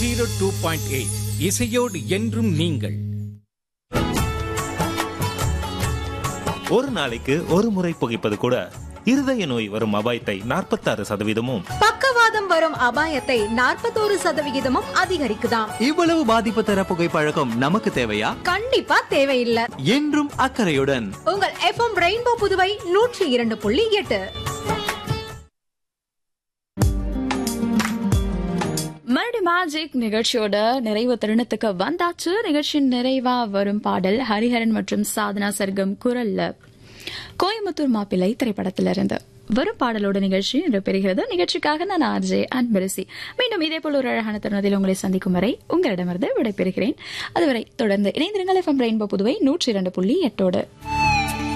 zero two point eight இசையோடு என்றும் நீங்கள் ஒரு நாளைக்கு ஒரு முறை புகைப்பது கூட இருதய நோய் வரும் அபாயத்தை நாற்பத்தாறு சதவீதமும் பக்கவாதம் வரும் அபாயத்தை நாற்பத்தோரு சதவிகிதமும் அதிகரிக்குதாம் இவ்வளவு பாதிப்பு தர புகைப்பழக்கம் நமக்கு தேவையா கண்டிப்பா தேவையில்லை என்றும் அக்கறையுடன் உங்கள் எஃப்எம் ரெயின்போ புதுவை நூற்றி இரண்டு புள்ளி எட்டு மறுபடி மேஜிக் நிகழ்ச்சியோட நிறைவு தருணத்துக்கு வந்தாச்சு நிகழ்ச்சியின் நிறைவா வரும் பாடல் ஹரிஹரன் மற்றும் சாதனா சர்க்கம் குரல்ல கோயம்புத்தூர் மாப்பிள்ளை திரைப்படத்திலிருந்து வரும் பாடலோட நிகழ்ச்சி இன்று பெறுகிறது நிகழ்ச்சிக்காக நான் ஆர்ஜே அன்பரசி மீண்டும் இதே போல ஒரு அழகான தருணத்தில் உங்களை சந்திக்கும் வரை உங்களிடமிருந்து விடைபெறுகிறேன் அதுவரை தொடர்ந்து இணைந்திருங்கள் எஃப்எம் ரெயின்போ புதுவை நூற்றி இரண்டு புள்ளி எட்டோடு